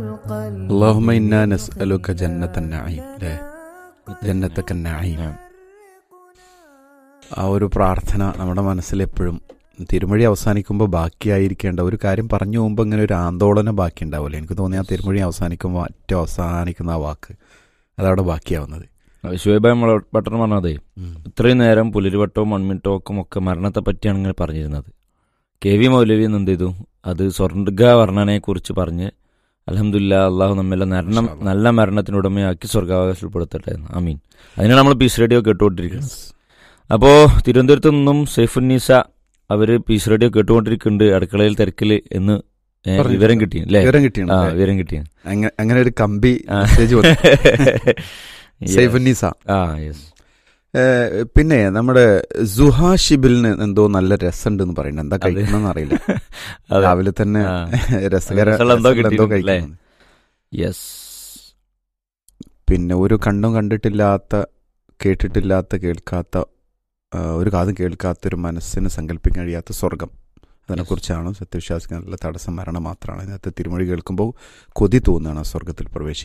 اللهم إنا نسألك جنة النعيم അല്ലേ ജന്നത്തക്ക നഈം ആ ഒരു പ്രാർത്ഥന നമ്മുടെ മനസ്സിൽ എപ്പോഴും തിരുമൊഴി അവസാനിക്കുമ്പോൾ ബാക്കിയായിരിക്കേണ്ട ഒരു കാര്യം പറഞ്ഞു പോകുമ്പോൾ ഇങ്ങനെ ഒരു ആന്തോളനം ബാക്കി ഉണ്ടാവില്ല എനിക്ക് തോന്നി ആ തിരുമൊഴി അവസാനിക്കുമ്പോൾ ഏറ്റവും അവസാനിക്കുന്ന ആ വാക്ക് അതവിടെ ബാക്കിയാവുന്നത് ശുവേബ നമ്മൾ പട്ടണം പറഞ്ഞതേ ഉം. ഇത്രയും നേരം പുലരിവട്ടവും മൺമിട്ടോക്കും ഒക്കെ മരണത്തെ പറ്റിയാണ് ഇങ്ങനെ പറഞ്ഞിരുന്നത് കെ വി മൗലവി എന്ന് എന്ത് ചെയ്തു അത് സ്വർഗ വർണ്ണനെ കുറിച്ച് പറഞ്ഞ് അലഹമില്ല അള്ളാഹു നമ്മെല്ലാം മരണം ഇൻഷാ അല്ലാ. നല്ല മരണത്തിനുടമയാക്കി സ്വർഗാവകാശപ്പെടുത്തട്ടെ എന്ന്. ആമീൻ അതിനാണ് നമ്മൾ പീസ് റേഡിയോ കേട്ടുകൊണ്ടിരിക്കുന്നത് അപ്പോൾ തിരുവനന്തപുരത്ത് നിന്നും സൈഫുന്നീസ അവര് പീസ് റേഡിയോ കേട്ടുകൊണ്ടിരിക്കുന്നുണ്ട് അടുക്കളയിൽ തിരക്കില് എന്ന് ഏ, പറഞ്ഞു. വിവരം കിട്ടി അല്ലേ വിവരം ആ കിട്ടിയാണ് വിവരം കിട്ടി അങ്ങ- അങ്ങനെ ഒരു കമ്പി ആ. മെസ്സേജ് വന്നു സൈഫുന്നീസ ആ യെസ് ഏഹ്, പിന്നെ നമ്മുടെ സുഹാ ഷിബിലിന് എന്തോ നല്ല രസമുണ്ടെന്ന് പറയുന്നത് എന്താ അതെ. കഴിക്കണമെന്ന് അറിയില്ല അതെ രാവിലെ തന്നെ ആ. രസകര രസമുള്ള എന്തോ രസമുള്ള എന്തോ കിട്ടിയിട്ടുണ്ട്, കഴിക്കുന്നു യെസ് പിന്നെ ഒരു കണ്ണും കണ്ടിട്ടില്ലാത്ത കേട്ടിട്ടില്ലാത്ത കേൾക്കാത്ത ആ, ഒരു കാതും കേൾക്കാത്ത ഒരു മനസ്സിന് സങ്കല്പിക്കാൻ കഴിയാത്ത സ്വർഗം അതിനെക്കുറിച്ചാണ് സത്യവിശ്വാസിക്ക് നല്ല തടസ്സം മരണം മാത്രമാണ് ഇതിനകത്ത് തിരുമൊഴി കേൾക്കുമ്പോൾ കൊതി തോന്നുകയാണ് ആ സ്വർഗത്തിൽ പ്രവേശിക്കാൻ